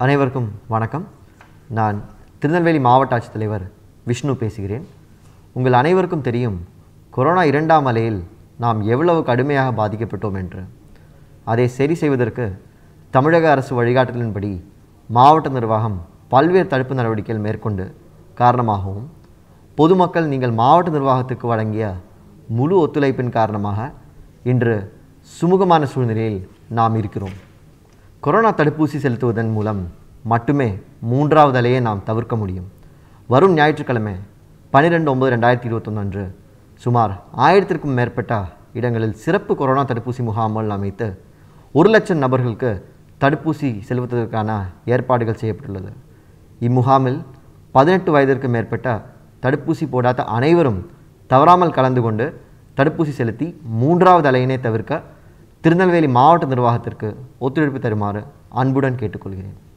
அனைவருக்கும் வணக்கம் நான் திருநெல்வேலி மாவட்ட ஆட்சித்தலைவர் விஷ்ணு பேசுகிறேன் உங்கள் அனைவருக்கும் தெரியும் கொரோனா இரண்டாம் அலையில் நாம் எவ்வளவு கடுமையாக பாதிக்கப்பட்டோம் என்று அதை சரி செய்வதற்கு தமிழக அரசு வழிகாட்டுதலின்படி மாவட்ட நிர்வாகம் பல்வேறு தடுப்பு நடவடிக்கைகள் மேற்கொண்டு காரணமாகவும் பொதுமக்கள் நீங்கள் மாவட்ட நிர்வாகத்துக்கு வழங்கிய முழு ஒத்துழைப்பின் காரணமாக இன்று சுமூகமான சூழ்நிலையில் நாம் இருக்கிறோம் கொரோனா தடுப்பூசி செலுத்துவதன் மூலம் மட்டுமே மூன்றாவது அலையை நாம் தவிர்க்க முடியும் வரும் ஞாயிற்றுக்கிழமை பன்னிரெண்டு ஒன்பது ரெண்டாயிரத்தி இருபத்தொன்று அன்று சுமார் ஆயிரத்திற்கும் மேற்பட்ட இடங்களில் சிறப்பு கொரோனா தடுப்பூசி முகாம்கள் அமைத்து ஒரு லட்சம் நபர்களுக்கு தடுப்பூசி செலுத்துவதற்கான ஏற்பாடுகள் செய்யப்பட்டுள்ளது இம்முகாமில் பதினெட்டு வயதிற்கு மேற்பட்ட தடுப்பூசி போடாத அனைவரும் தவறாமல் கலந்து கொண்டு தடுப்பூசி செலுத்தி மூன்றாவது அலையினை தவிர்க்க திருநெல்வேலி மாவட்ட நிர்வாகத்திற்கு ஒத்துழைப்பு தருமாறு அன்புடன் கேட்டுக்கொள்கிறேன்